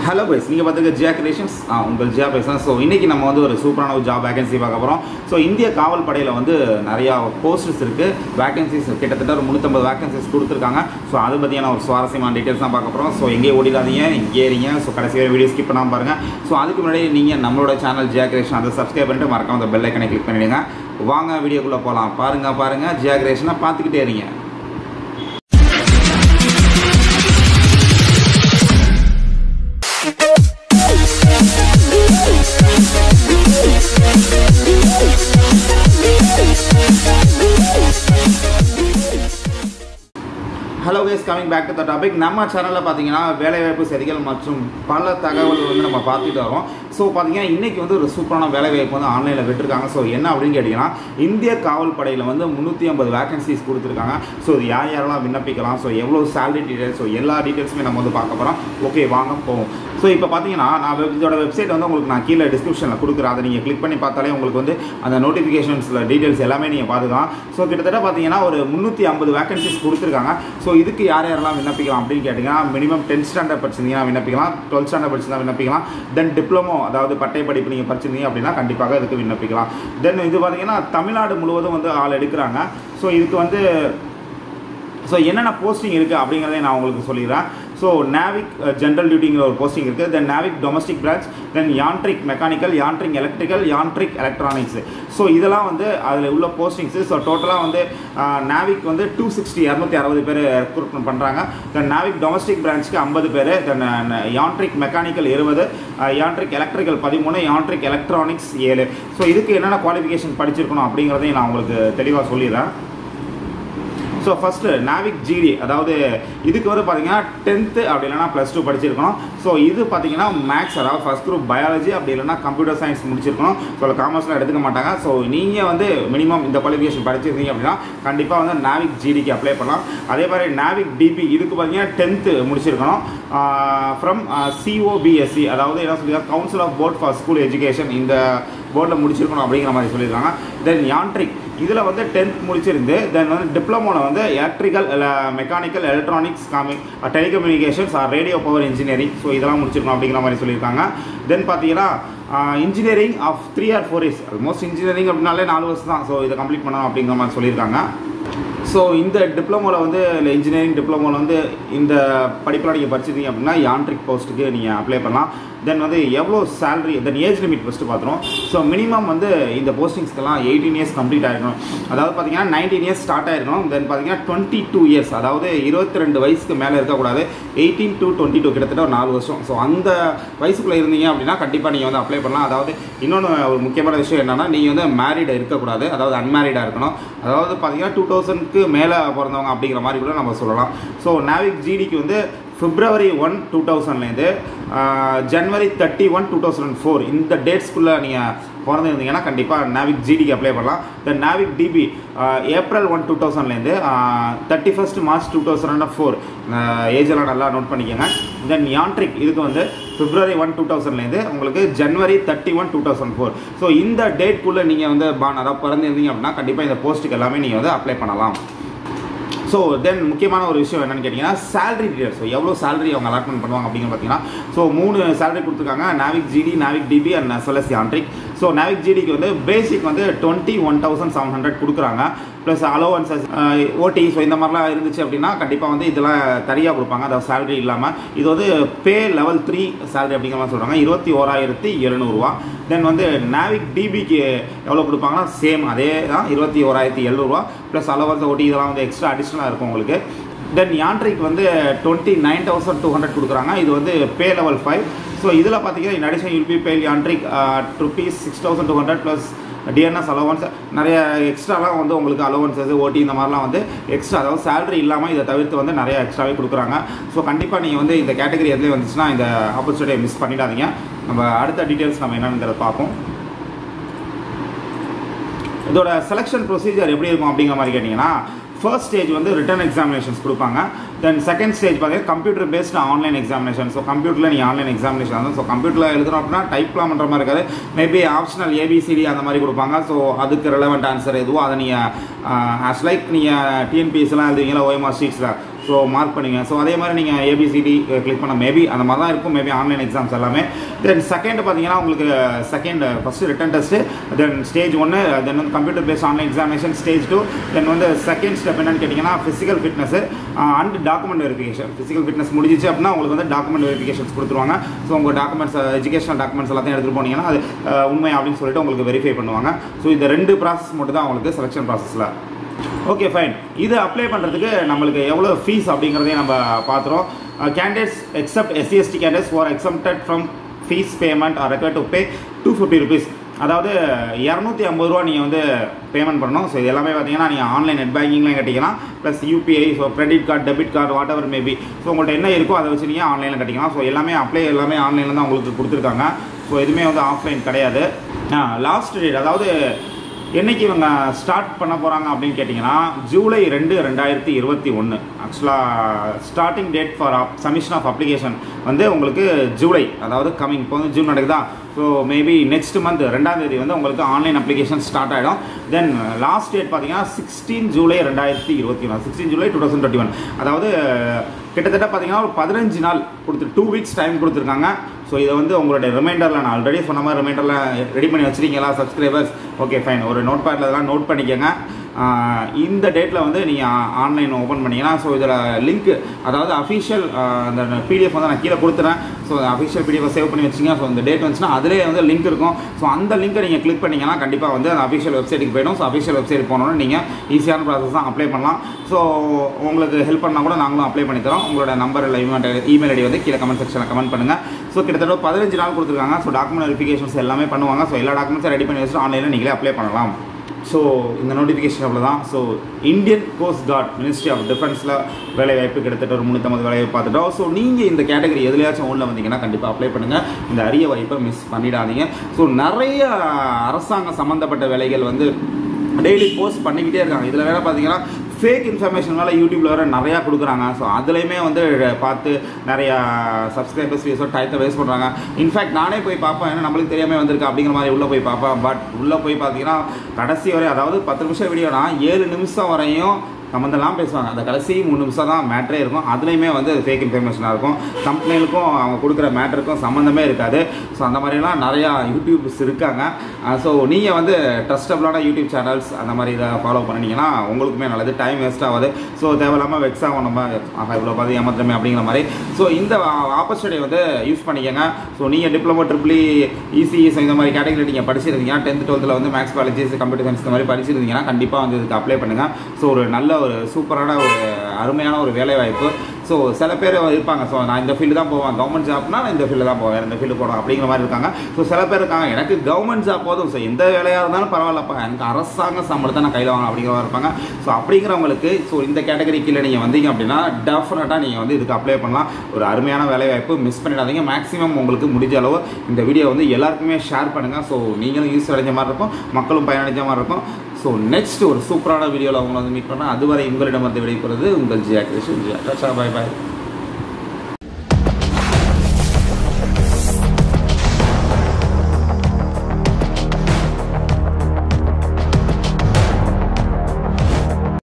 hello பைஸ் நீங்கள் பார்த்துக்க ஜியா creations உங்கள் ஜியா பேசுகிறேன் ஸோ இன்றைக்கி நம்ம வந்து ஒரு சூப்பரான ஒரு ஜாப் வேகன்சி பார்க்க போகிறோம் ஸோ இந்திய காவல் படையில் வந்து நிறையா போஸ்டர்ஸ் இருக்குது வேகன்சிஸ் கிட்டத்தட்ட ஒரு முந்நூற்றம்பது வேகன்சிஸ் கொடுத்துருக்காங்க ஸோ அதை பற்றியான ஒரு சுவாரஸ்யமான டீட்டெயில்ஸ் தான் பார்க்க போகிறோம் ஸோ எங்கேயும் ஓடிடாதீங்க இங்கே ஏறிங்க ஸோ கடைசி வரை வீடியோ ஸ்கிப் பண்ணாமல் பாருங்கள் ஸோ அதுக்கு முன்னாடி நீங்கள் நம்மளோட சேனல் ஜியா கிரியேஷன் அதை சப்ஸ்கிரைப் பண்ணிட்டு மறக்காம அந்த பெல் ஐக்கனை கிளிக் பண்ணிவிடுங்க வாங்க வீடியோக்குள்ளே போகலாம் பாருங்கள் பாருங்கள் ஜியா கிரியேஷனை பார்த்துக்கிட்டே இருங்க hello guys coming back to the topic நம்ம சேனலில் பார்த்தீங்கன்னா வேலைவாய்ப்பு செய்திகள் மற்றும் பல தகவல்கள் வந்து நம்ம பார்த்துட்டு வரோம் ஸோ பார்த்தீங்கன்னா இன்றைக்கி வந்து ஒரு சூப்பரான வேலைவாய்ப்பு வந்து ஆன்லைனில் விட்டுருக்காங்க ஸோ என்ன அப்படின்னு கேட்டிங்கன்னா இந்திய காவல் படையில் வந்து முந்நூற்றி ஐம்பது வேகன்சிஸ் கொடுத்துருக்காங்க ஸோ இது யார் யாரெல்லாம் விண்ணப்பிக்கலாம் ஸோ எவ்வளோ சேலரி டீடைல்ஸ் ஸோ எல்லா டீட்டெயில்ஸுமே நம்ம வந்து பார்க்க போகிறோம் ஓகே வாங்க போவோம் ஸோ இப்போ பார்த்தீங்கன்னா நான் வெப் இதோட வெப்சைட் வந்து உங்களுக்கு நான் கீழே டிஸ்கிரிப்ஷனில் கொடுக்குறேன் அதை நீங்கள் கிளிக் பண்ணி பார்த்தாலே உங்களுக்கு வந்து அந்த நோட்டிஃபிகேஷன்ஸில் டீட்டெயில்ஸ் எல்லாமே நீங்கள் பார்த்துக்கலாம் ஸோ கிட்டத்தட்ட பார்த்தீங்கன்னா ஒரு முந்நூற்றி ஐம்பது வேகன்சிஸ் கொடுத்துருக்காங்க ஸோ இதுக்கு யார் யாரெல்லாம் விண்ணப்பிக்கலாம் அப்படின்னு கேட்டிங்கன்னா மினிமம் டென்த் ஸ்டாண்டர்ட் படிச்சிருந்தீங்கன்னா விண்ணப்பிக்கலாம் டுவெல்த் ஸ்டாண்டர்ட் படிச்சிருந்தா விண்ணப்பிக்கலாம் தென் டிப்ளமோ அதாவது பட்டை படிப்பு நீங்கள் படிச்சிருந்தீங்க அப்படின்னா கண்டிப்பாக இதுக்கு விண்ணப்பிக்கலாம் தென் இது பார்த்தீங்கன்னா தமிழ்நாடு முழுவதும் வந்து ஆள் எடுக்கிறாங்க ஸோ இதுக்கு வந்து ஸோ என்னென்ன போஸ்டிங் இருக்குது அப்படிங்கிறதே நான் உங்களுக்கு சொல்லிடுறேன் ஸோ நாவிக் ஜென்ரல் டியூட்டிங்கிற ஒரு போஸ்டிங் இருக்குது then Navik domestic branch then Yantrik mechanical Yantrik electrical Yantrik electronics so இதெல்லாம் வந்து அதில் உள்ள போஸ்டிங்ஸு ஸோ டோட்டலாக வந்து நாவிக் வந்து டூ சிக்ஸ்டி இரநூத்தி அறுபது பேர் ரெக்ரூட்மெண்ட் பண்ணுறாங்க தென் நாவிக் டொமஸ்டிக் பிரான்ச்சுக்கு ஐம்பது பேர் தென் யான்ட்ரிக் மெக்கானிக்கல் இருபது யான்ட்ரிக் எலக்ட்ரிக்கல் பதிமூணு யான்ட்ரிக் எலக்ட்ரானிக்ஸ் ஏழு ஸோ இதுக்கு என்னென்ன குவாலிஃபிகேஷன் படிச்சிருக்கணும் அப்படிங்கிறதையும் நான் உங்களுக்கு தெளிவாக சொல்லிடுறேன் ஸோ ஃபஸ்ட்டு நாவிக் ஜிடி அதாவது இதுக்கு வந்து பார்த்தீங்கன்னா டென்த்து அப்படி இல்லைனா ப்ளஸ் டூ படிச்சிருக்கணும் ஸோ இது பார்த்தீங்கன்னா மேக்ஸ் அதாவது ஃபஸ்ட் குரூப் பயாலஜி அப்படி இல்லைனா கம்ப்யூட்டர் சயின்ஸ் முடிச்சிருக்கணும் ஸோ காமர்ஸ்லாம் எடுத்துக்க மாட்டாங்க ஸோ நீங்கள் வந்து மினிமம் இந்த குவாலிஃபிகேஷன் படிச்சிருந்தீங்க அப்படின்னா கண்டிப்பாக வந்து நாவிக் ஜிடிக்கு அப்ளை பண்ணலாம் அதே மாதிரி நாவிக் டிபி இதுக்கு பார்த்தீங்கன்னா டென்த்து முடிச்சிருக்கணும் ஃப்ரம் சிஓபிஎஸ்சி அதாவது என்ன சொல்லியிருக்காங்க council of board for school education இந்த போர்டில் முடிச்சிருக்கணும் அப்படிங்கிற மாதிரி சொல்லியிருக்காங்க தென் யான்ட்ரிக் இதில் வந்து டென்த் முடிச்சிருந்து தென் வந்து டிப்ளமோவில் வந்து எலக்ட்ரிக்கல் மெக்கானிக்கல் எலக்ட்ரானிக்ஸ் காமி telecommunications or radio power engineering so இதெல்லாம் முடிச்சிருக்கணும் அப்படிங்கிற மாதிரி சொல்லியிருக்காங்க தென் பார்த்தீங்கன்னா engineering of three or four years almost engineering அப்படின்னாலே நாலு வருஷம் தான் ஸோ இதை கம்ப்ளீட் பண்ணணும் அப்படிங்கிற மாதிரி சொல்லியிருக்காங்க ஸோ இந்த டிப்ளமோவில் வந்து இல்லை இன்ஜினியரிங் டிப்ளமோவில் வந்து இந்த படிப்பில் நீங்கள் படிச்சிருந்தீங்க அப்படின்னா யான்ட்ரிக் போஸ்ட்டுக்கு நீங்கள் அப்ளை பண்ணலாம் தென் வந்து எவ்வளோ salary then age limit first பார்த்துருவோம் ஸோ மினிமம் வந்து இந்த போஸ்டிங்ஸ்க்கெல்லாம் எயிட்டீன் இயர்ஸ் கம்ப்ளீட் ஆகிருக்கணும் அதாவது பார்த்தீங்கன்னா நைன்டீன் இயர்ஸ் ஸ்டார்ட் ஆகிருக்கணும் தென் பார்த்தீங்கன்னா டுவெண்ட்டி டூ இயர்ஸ் அதாவது இருபத்தி ரெண்டு வயசுக்கு மேலே இருக்கக்கூடாது எயிட்டீன் டு டுவெண்ட்டி டூ கிட்டத்தட்ட ஒரு நாலு வருஷம் ஸோ அந்த வயசுக்குள்ளே இருந்தீங்க அப்படின்னா கண்டிப்பாக நீங்கள் வந்து அப்ளை பண்ணலாம் அதாவது இன்னொன்று ஒரு முக்கியமான விஷயம் என்னென்னா நீங்கள் வந்து மேரிடாக இருக்கக்கூடாது அதாவது அன்மேரிடாக இருக்கணும் அதாவது பார்த்தீங்கன்னா டூ தௌசண்ட்க்கு மேலே பிறந்தவங்க அப்படிங்கிற மாதிரி கூட நம்ம சொல்லலாம் ஸோ நாவிக் ஜிடிக்கு வந்து பிப்ரவரி ஒன் டூ தௌசண்ட்லேருந்து January thirty one two thousand four இந்த டேட்ஸ்க்குள்ளே நீங்கள் பிறந்திருந்தீங்கன்னா கண்டிப்பாக நாவிக் ஜிடிக்கு அப்ளை பண்ணலாம் then Navik DB April one two தௌசண்ட்லேருந்து thirty first March two thousand four ஏஜெல்லாம் நல்லா நோட் பண்ணிக்கோங்க தென் யான்ட்ரிக் இதுக்கு வந்து பிப்ரவரி ஒன் டூ தௌசண்ட்லேருந்து உங்களுக்கு January thirty one two thousand four so இந்த டேட்குள்ளே நீங்கள் வந்து பான் அதாவது பிறந்திருந்தீங்க அப்படின்னா கண்டிப்பாக இந்த போஸ்ட்டுக்கு எல்லாமே நீங்கள் வந்து அப்ளை பண்ணலாம் ஸோ தென் முக்கியமான ஒரு விஷயம் என்னென்னு கேட்டிங்கன்னா சேலரி டீடைல்ஸ் ஸோ எவ்வளோ சேலரி அவங்க அலாட்மெண்ட் பண்ணுவாங்க அப்படின்னு பார்த்தீங்கன்னா ஸோ மூணு சேலரி கொடுத்துருக்காங்க Navik GD Navik DB and சொலஸ் யான்ட்ரிக் ஸோ நாவிக் ஜிடிக்கு வந்து பேசிக் வந்து twenty one thousand seven hundred கொடுக்குறாங்க ப்ளஸ் அலோவன்சஸ் ஓடி ஸோ இந்த மாதிரிலாம் இருந்துச்சு அப்படின்னா கண்டிப்பாக வந்து இதெல்லாம் தனியாக கொடுப்பாங்க அதாவது சேலரி இல்லாமல் இது வந்து பே லெவல் த்ரீ சேலரி அப்படிங்கிற மாதிரி சொல்கிறாங்க இருபத்தி ஓராயிரத்தி எழுநூறுவா தென் வந்து நாவிக் டிபிக்கு எவ்வளோ கொடுப்பாங்கன்னா சேம் அதே தான் இருபத்தி ஓராயிரத்தி எழுநூறுவா ப்ளஸ் அலவன்ஸ் ஓடி இதெல்லாம் வந்து எக்ஸ்ட்ரா அடிஷ்னலாக இருக்கும் உங்களுக்கு தென் யான்ட்ரிக் வந்து twenty nine thousand two hundred கொடுக்குறாங்க இது வந்து பே லெவல் ஃபைவ் ஸோ இதில் பார்த்தீங்கன்னா இன் அடிஷன் யூல் பி pay Yantrik rupees six thousand two hundred plus DNS allowance நிறைய எக்ஸ்ட்ராலாம் வந்து உங்களுக்கு அலவன்சஸ் ஓடி இந்த மாதிரிலாம் வந்து எக்ஸ்ட்ரா அதாவது சேலரி இல்லாமல் இதை தவிர்த்து வந்து நிறைய எக்ஸ்ட்ராவே கொடுக்குறாங்க ஸோ கண்டிப்பாக நீங்கள் வந்து இந்த கேட்டகரி எதுலேயே வந்துச்சுன்னா இந்த ஆப்பர்ச்சுனிட்டியை மிஸ் பண்ணிடாதீங்க நம்ம அடுத்த டீட்டெயில்ஸ் நம்ம என்னங்கிறத பார்ப்போம் இதோட செலெக்ஷன் ப்ரொசீஜர் எப்படி இருக்கும் அப்படிங்கிற மாதிரி கேட்டிங்கன்னா ஃபர்ஸ்ட் ஸ்டேஜ் வந்து ரிட்டன் எக்ஸாமினேஷன்ஸ் கொடுப்பாங்க தென் செகண்ட் ஸ்டேஜ் பார்த்தீங்கன்னா computer based online examination so கம்ப்யூட்டரில் நீங்கள் ஆன்லைன் எக்ஸாமினேஷன் வந்து ஸோ கம்ப்யூட்டரில் எழுதுறோம் அப்படின்னா டைப்லாம் பண்ணுற மாதிரி இருக்காது மேபி ஆப்ஷனல் ஏபிசிடி அந்த மாதிரி கொடுப்பாங்க ஸோ அதுக்கு ரெலவெண்ட் ஆன்சர் எதுவோ அதை நீங்கள் ஆஸ் லைக் நீங்கள் டிஎன்பிஎஸ்லாம் எழுதுவீங்களா ஓஎம்ஆர் ஷீட்ஸில் ஸோ மார்க் பண்ணுங்க ஸோ அதே மாதிரி நீங்கள் ஏபிசிடி கிளிக் பண்ண மேபி அந்த மாதிரி தான் இருக்கும் மேபி ஆன்லைன் எக்ஸாம்ஸ் எல்லாமே தென் செகண்ட் பார்த்தீங்கன்னா உங்களுக்கு second first written test then stage ஒன்று தென் வந்து computer based online examination stage two then வந்து செகண்ட் ஸ்டெப் என்னன்னு கேட்டிங்கன்னா physical fitness and document verification physical fitness முடிஞ்சிச்சு அப்படின்னா உங்களுக்கு வந்து டாக்குமெண்ட் வெரிஃபிகேஷன்ஸ் கொடுத்துருவாங்க ஸோ உங்கள் டாக்குமெண்ட்ஸ் எஜுகேஷனல் டாக்குமெண்ட்ஸ் எல்லாத்தையும் எடுத்துகிட்டு போனீங்கன்னா அது அஹ், உண்மை அப்படின்னு சொல்லிட்டு உங்களுக்கு வெரிஃபை பண்ணுவாங்க ஸோ இந்த ரெண்டு ப்ராசஸ் மட்டும் தான் உங்களுக்கு செலெக்ஷன் ப்ராசஸில் ஓகே ஃபைன் இது அப்ளை பண்ணுறதுக்கு நம்மளுக்கு எவ்வளோ ஃபீஸ் அப்படிங்கிறதையும் நம்ம பார்த்துறோம் candidates except SC ST candidates for exempted from fee payment are require to pay two fifty rupees அதாவது இரநூத்தி ஐம்பது ரூபா நீங்கள் வந்து பேமெண்ட் பண்ணணும் ஸோ இது எல்லாமே பார்த்தீங்கன்னா நீங்கள் ஆன்லைன் நெட் பேங்கிங்லாம் கட்டிக்கலாம் plus UPI so credit card debit card whatever maybe so உங்கள்கிட்ட என்ன இருக்கோ அதை வச்சு நீங்கள் ஆன்லைனில் கட்டிக்கலாம் ஸோ எல்லாமே அப்ளை எல்லாமே ஆன்லைனில் தான் உங்களுக்கு கொடுத்துருக்காங்க ஸோ எதுவுமே வந்து ஆஃப்லைன் கிடையாது லாஸ்ட் டேட் அதாவது என்னைக்கு இவங்க ஸ்டார்ட் பண்ண போகிறாங்க அப்படின்னு கேட்டிங்கன்னா ஜூலை ரெண்டு ரெண்டாயிரத்தி இருபத்தி ஒன்று ஆக்சுவலாக starting date for submission of application வந்து உங்களுக்கு ஜூலை அதாவது கமிங் இப்போ வந்து ஜூன் நடக்குதா ஸோ மேபி நெக்ஸ்ட் மந்த் ரெண்டாம் தேதி வந்து உங்களுக்கு ஆன்லைன் அப்ளிகேஷன் ஸ்டார்ட் ஆகிடும் தென் லாஸ்ட் டேட் பார்த்தீங்கன்னா சிக்ஸ்டீன் ஜூலை ரெண்டாயிரத்தி இருபத்தி ஒன்று sixteen July two thousand twenty one அதாவது கிட்டத்தட்ட பார்த்தீங்கன்னா ஒரு பதினஞ்சு நாள் கொடுத்து டூ வீக்ஸ் டைம் கொடுத்துருக்காங்க ஸோ இதை வந்து உங்களுடைய ரிமைண்டரில் நான் ஆல்ரெடி சொன்ன மாதிரி ரிமைண்டரில் ரெடி பண்ணி வச்சிருக்கீங்களா சப்ஸ்கிரைபர்ஸ் ஓகே ஃபைன் ஒரு நோட் பேடில் இதெல்லாம் நோட் பண்ணிக்கோங்க ஆஹ் இந்த டேட்டில் வந்து நீங்கள் ஆன்லைன் ஓப்பன் பண்ணீங்கன்னா ஸோ இதில் லிங்க் அதாவது அஃபிஷியல் அந்த பிடிஎஃப் வந்து நான் கீழே கொடுத்துறேன் ஸோ அஃபிஷியல் பிடிஎஃப் சேவ் பண்ணி வச்சிங்க ஸோ இந்த டேட் வந்துச்சுன்னா அதிலே வந்து லிங்க் இருக்கும் ஸோ அந்த லிங்க்கை நீங்கள் கிளிக் பண்ணிங்கன்னா கண்டிப்பாக வந்து அந்த அஃபிஷியல் வெப்சைட்டுக்கு போயிடும் ஸோ அஃபிஷியல் வெப்சைட் போனோன்னு நீங்கள் ஈஸியான ப்ராசஸ் தான் அப்ளை பண்ணலாம் ஸோ உங்களுக்கு ஹெல்ப் பண்ணால் கூட நாங்களும் அப்ளை பண்ணி தரோம் உங்களோட நம்பர் இல்லை இமெயில் இமெயில் ஐடி வந்து கீழே கமெண்ட் செக்ஷனில் கமெண்ட் பண்ணுங்கள் ஸோ கிட்டத்தட்ட பதினஞ்சு நாள் கொடுத்துருக்காங்க ஸோ டாக்குமெண்ட் வெரிஃபிகேஷன்ஸ் எல்லாமே பண்ணுவாங்க ஸோ எல்லா டாக்குமெண்ட்ஸும் ரெடி பண்ணி வச்சுட்டு ஆன்லைனில் நீங்களே அப்ளை பண்ணலாம் ஸோ இந்த நோட்டிஃபிகேஷன் அவ்வளோதான் so Indian coast guard ministry of டிஃபென்ஸில் வேலைவாய்ப்பு கிட்டத்தட்ட ஒரு முந்நூற்றம்பது வேலைவாய்ப்பு பார்த்துட்டோம் ஸோ நீங்கள் இந்த கேட்டகரி எதுலையாச்சும் ஒன்றில் வந்தீங்கன்னா கண்டிப்பாக அப்ளை பண்ணுங்கள் இந்த அரிய வாய்ப்பை மிஸ் பண்ணிடாதீங்க ஸோ நிறைய அரசாங்க சம்மந்தப்பட்ட வேலைகள் வந்து டெய்லி போஸ்ட் பண்ணிக்கிட்டே இருக்காங்க இதில் வேற பார்த்தீங்கன்னா ஃபேக் இன்ஃபர்மேஷன் மேலே யூடியூப்ல வேற நிறையா கொடுக்குறாங்க ஸோ அதுலேயுமே வந்து பார்த்து நிறையா சப்ஸ்கிரைபர்ஸ் வேஸ்ட் டயத்தை வேஸ்ட் பண்ணுறாங்க இன்ஃபேக்ட் நானே போய் பார்ப்பேன் ஏன்னா நம்மளுக்கு தெரியாமல் வந்திருக்கு அப்படிங்கிற மாதிரி உள்ளே போய் பார்ப்பேன் பட் உள்ளே போய் பார்த்தீங்கன்னா கடைசி வரை அதாவது பத்து நிமிஷம் வீடியோனா ஏழு நிமிஷம் வரையும் சம்மந்தெல்லாம் பேசுவாங்க அந்த கடைசி மூணு நிமிஷம் தான் மேட்ரே இருக்கும் அதுலேயுமே வந்து ஃபேக் இன்ஃபர்மேஷனாக இருக்கும் கம்பெனிலுக்கும் அவங்க கொடுக்குற மேட்டருக்கும் சம்மந்தமே இருக்காது ஸோ அந்த மாதிரிலாம் நிறையா யூடியூப்ஸ் இருக்காங்க ஸோ நீங்கள் வந்து ட்ரஸ்டபுளான யூடியூப் சேனல்ஸ் அந்த மாதிரி இதை ஃபாலோ பண்ணிங்கன்னா உங்களுக்குமே நல்லது டைம் வேஸ்ட் ஆகாது ஸோ தேவையில்லாமல் வெக்ஸ் ஆகும் நம்ம ஆஹா இவ்வளோ பார்த்து ஏமாத்திரமே அப்படிங்கிற மாதிரி ஸோ இந்த ஆப்பர்ச்சுனிட்டி வந்து யூஸ் பண்ணிக்கோங்க ஸோ நீங்கள் டிப்ளமோ ட்ரிபிளி இசிஇஸ் இந்த மாதிரி கேட்டகரி நீங்கள் படிச்சிருந்தீங்கன்னா டென்த் டுவெல்த்தில் வந்து மேக்ஸ் காலேஜஸ் கம்ப்யூட்டர் சயின்ஸ் இந்த மாதிரி படிச்சிருந்தீங்கன்னா கண்டிப்பாக வந்து இதுக்கு அப்ளை பண்ணுங்கள் ஸோ ஒரு நல்ல ஒரு சூப்பரான ஒரு அருமையான ஒரு வேலை வாய்ப்பு ஸோ சில பேர் இருப்பாங்க ஸோ நான் இந்த ஃபீல்டு தான் போவேன் கவர்மெண்ட் ஜாப்னா நான் இந்த ஃபீல்டு தான் போவேன் இந்த ஃபீல்டு போகணும் அப்படிங்கிற மாதிரி இருக்காங்க ஸோ சில பேர் இருக்காங்க எனக்கு கவர்மெண்ட் ஜாப் போதும் ஸோ எந்த வேலையாக இருந்தாலும் பரவாயில்லப்பா எனக்கு அரசாங்க சம்பளத்தை நான் கையில் வாங்கணும் அப்படிங்கிற மாதிரி இருப்பாங்க ஸோ அப்படிங்கிறவங்களுக்கு ஸோ இந்த கேட்டகரி கீழே நீங்கள் வந்தீங்க அப்படின்னா டெஃபினட்டாக நீங்கள் வந்து இதுக்கு அப்ளை பண்ணலாம் ஒரு அருமையான வேலை வாய்ப்பு மிஸ் பண்ணிடாதீங்க மேக்ஸிமம் உங்களுக்கு முடிஞ்ச அளவு இந்த வீடியோ வந்து எல்லாருக்குமே ஷேர் பண்ணுங்கள் ஸோ நீங்களும் யூஸ் அடைஞ்ச மாதிரி இருக்கும் மக்களும் பயனடைஞ்ச மாதிரி இருக்கும் ஸோ நெக்ஸ்ட் ஒரு சூப்பரான வீடியோவில் அவங்கள வந்து மீட் பண்ணால் அதுவரை உங்களிடம் வந்து விடைபெறுவது உங்கள் ஜியா கிருஷ்ணன் ஜியா பாய் பாய்